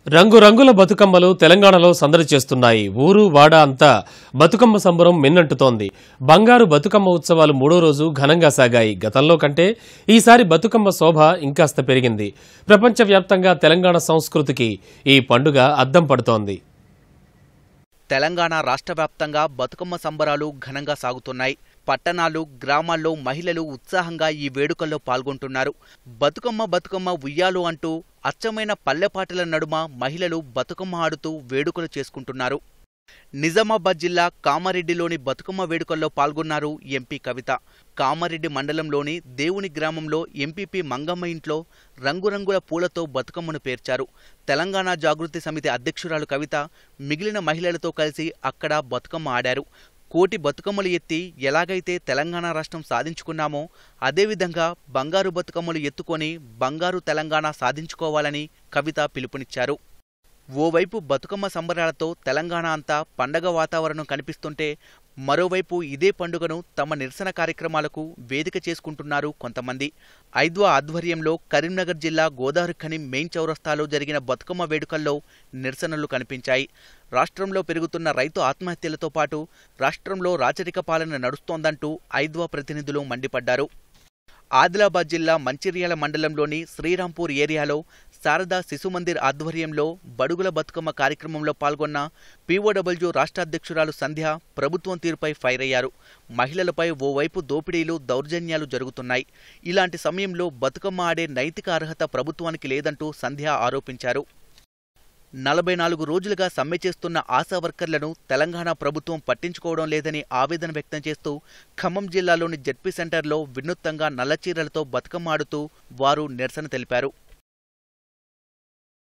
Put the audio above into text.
రంగురంగుల బతుకమ్మలు తెలంగాణలో సందడి చేస్తున్నాయి ఊరు వాడ అంతా బతుకమ్మ సంబరం మిన్నంటుతోంది బంగారు బతుకమ్మ ఉత్సవాలు మూడో రోజు ఘనంగా సాగాయి గతంలో కంటే ఈసారి బతుకమ్మ శోభ ఇంకాస్త పెరిగింది ప్రపంచవ్యాప్తంగా తెలంగాణ సంస్కృతికి ఈ పండుగ అద్దం పడుతోంది తెలంగాణ రాష్ట్ర వ్యాప్తంగా బతుకమ్మ సంబరాలు ఘనంగా సాగుతున్నాయి పట్టణాలు గ్రామాల్లో మహిళలు ఉత్సాహంగా ఈ వేడుకల్లో పాల్గొంటున్నారు బతుకమ్మ బతుకమ్మ ఉయ్యాలు అంటూ అచ్చమైన పల్లెపాటల నడుమ మహిళలు బతుకమ్మ ఆడుతూ వేడుకలు చేసుకుంటున్నారు నిజామాబాద్ జిల్లా కామారెడ్డిలోని బతుకమ్మ వేడుకల్లో పాల్గొన్నారు ఎంపీ కవిత కామారెడ్డి మండలంలోని దేవుని గ్రామంలో ఎంపీపీ మంగమ్మ ఇంట్లో రంగురంగుల పూలతో బతుకమ్మను పేర్చారు తెలంగాణ జాగృతి సమితి అధ్యక్షురాలు కవిత మిగిలిన మహిళలతో కలిసి అక్కడ బతుకమ్మ ఆడారు కోటి బతుకమ్మలు ఎత్తి ఎలాగైతే తెలంగాణ రాష్ట్రం సాధించుకున్నామో అదేవిధంగా బంగారు బతుకమ్మలు ఎత్తుకొని బంగారు తెలంగాణ సాధించుకోవాలని కవిత పిలుపునిచ్చారు ఓవైపు బతుకమ్మ సంబరాలతో తెలంగాణ అంతా పండగ వాతావరణం కనిపిస్తుంటే మరోవైపు ఇదే పండుగను తమ నిరసన కార్యక్రమాలకు వేదిక చేసుకుంటున్నారు కొంతమంది ఐద్వా ఆధ్వర్యంలో కరీంనగర్ జిల్లా గోదావరి ఖని మెయిన్ చౌరస్తాలో జరిగిన బతుకమ్మ వేడుకల్లో నిరసనలు కనిపించాయి రాష్ట్రంలో పెరుగుతున్న రైతు ఆత్మహత్యలతో పాటు రాష్ట్రంలో రాచరిక పాలన నడుస్తోందంటూ ఐద్వా ప్రతినిధులు మండిపడ్డారు ఆదిలాబాద్ జిల్లా మంచిర్యాల మండలంలోని శ్రీరాంపూర్ ఏరియాలో శారదా శిశు మందిర్ ఆధ్వర్యంలో బడుగుల బతుకమ్మ కార్యక్రమంలో పాల్గొన్న పీఓడబ్ల్యూ రాష్ట్ర అధ్యక్షురాలు సంధ్య ప్రభుత్వం తీరుపై ఫైర్ అయ్యారు మహిళలపై ఓవైపు దోపిడీలు దౌర్జన్యాలు జరుగుతున్నాయి ఇలాంటి సమయంలో బతుకమ్మ ఆడే నైతిక అర్హత ప్రభుత్వానికి లేదంటూ సంధ్య ఆరోపించారు నలభై నాలుగు రోజులుగా సమ్మె చేస్తున్న ఆశా వర్కర్లను తెలంగాణ ప్రభుత్వం పట్టించుకోవడం లేదని ఆవేదన వ్యక్తం చేస్తూ ఖమ్మం జిల్లాలోని జెడ్పీ సెంటర్లో వినూత్నంగా నల్లచీరలతో బతుకమ్మ ఆడుతూ వారు నిరసన తెలిపారు